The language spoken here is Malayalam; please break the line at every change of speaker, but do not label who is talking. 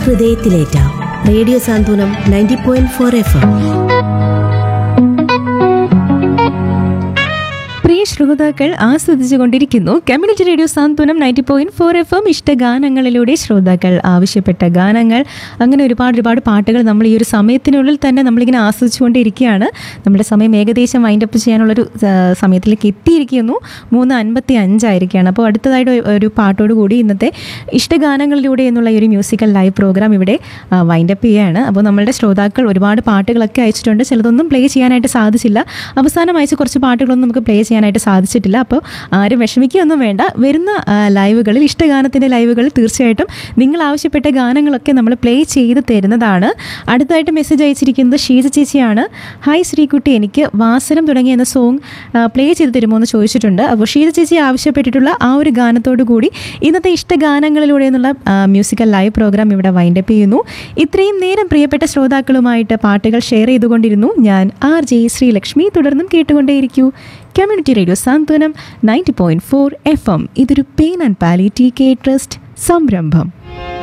ഹൃദയത്തിലേറ്റാം radio Santhwanam ninety point four F M
പ്രിയ ശ്രോതാക്കൾ ആസ്വദിച്ചുകൊണ്ടിരിക്കുന്നു community radio Santhwanam ninety point four F M ഇഷ്ടഗാനങ്ങളിലൂടെ ശ്രോതാക്കൾ ആവശ്യപ്പെട്ട ഗാനങ്ങൾ അങ്ങനെ ഒരുപാട് ഒരുപാട് പാട്ടുകൾ നമ്മൾ ഈ ഒരു സമയത്തിനുള്ളിൽ തന്നെ നമ്മളിങ്ങനെ ആസ്വദിച്ചുകൊണ്ടിരിക്കുകയാണ് നമ്മുടെ സമയം ഏകദേശം വൈൻഡപ്പ് ചെയ്യാനുള്ളൊരു ആ, സമയത്തിലേക്ക് എത്തിയിരിക്കുന്നു മൂന്ന് അൻപത്തി അഞ്ചായിരിക്കുകയാണ് അപ്പോൾ അടുത്തതായിട്ട് ഒരു- ഒരു പാട്ടോട് കൂടി ഇന്നത്തെ ഇഷ്ടഗാനങ്ങളിലൂടെ എന്നുള്ള ഈ ഒരു മ്യൂസിക്കൽ ലൈവ് പ്രോഗ്രാം ഇവിടെ വൈൻഡപ്പ് ചെയ്യുകയാണ് അപ്പോൾ നമ്മളുടെ ശ്രോതാക്കൾ ഒരുപാട് പാട്ടുകളൊക്കെ അയച്ചിട്ടുണ്ട് ചിലതൊന്നും പ്ലേ ചെയ്യാനായിട്ട് സാധിച്ചില്ല അവസാനം അയച്ച കുറച്ച് പാട്ടുകളൊന്നും നമുക്ക് പ്ലേ ചെയ്യാനായിട്ട് സാധിച്ചിട്ടില്ല അപ്പോൾ ആരും വിഷമിക്കുകയൊന്നും വേണ്ട വരുന്ന ആ, ലൈവുകളിൽ ഇഷ്ടഗാനത്തിൻ്റെ ലൈവുകളിൽ തീർച്ചയായിട്ടും നിങ്ങൾ ആവശ്യപ്പെട്ട ഗാനങ്ങളൊക്കെ നമ്മൾ പ്ലേ ചെയ്ത് തരുന്നതാണ് അടുത്തതായിട്ട് മെസ്സേജ് അയച്ചിരിക്കുന്നത് ഷീജ ചേച്ചിയാണ് ഹായ് ശ്രീകുട്ടി എനിക്ക് വാസനം തുടങ്ങിയ എന്ന സോങ് പ്ലേ ചെയ്ത് തരുമോ എന്ന് ചോദിച്ചിട്ടുണ്ട് അപ്പോൾ ഷീജ ചേച്ചി ആവശ്യപ്പെട്ടിട്ടുള്ള ആ ഒരു ഗാനത്തോടു കൂടി ഇന്നത്തെ ഇഷ്ടഗാനങ്ങളിലൂടെ എന്നുള്ള മ്യൂസിക്കൽ ലൈവ് പ്രോഗ്രാം ഇവിടെ വൈൻഡപ്പ് ചെയ്യുന്നു ഇത്രയും നേരം പ്രിയപ്പെട്ട ശ്രോതാക്കളുമായിട്ട് പാട്ടുകൾ ഷെയർ ചെയ്തുകൊണ്ടിരുന്നു ഞാൻ ആർ ജെ ശ്രീലക്ഷ്മി തുടർന്നും കേട്ടുകൊണ്ടേയിരിക്കൂ community radio Santhwanam ninety point four F M ഇതൊരു pain and palliative care trust സംരംഭം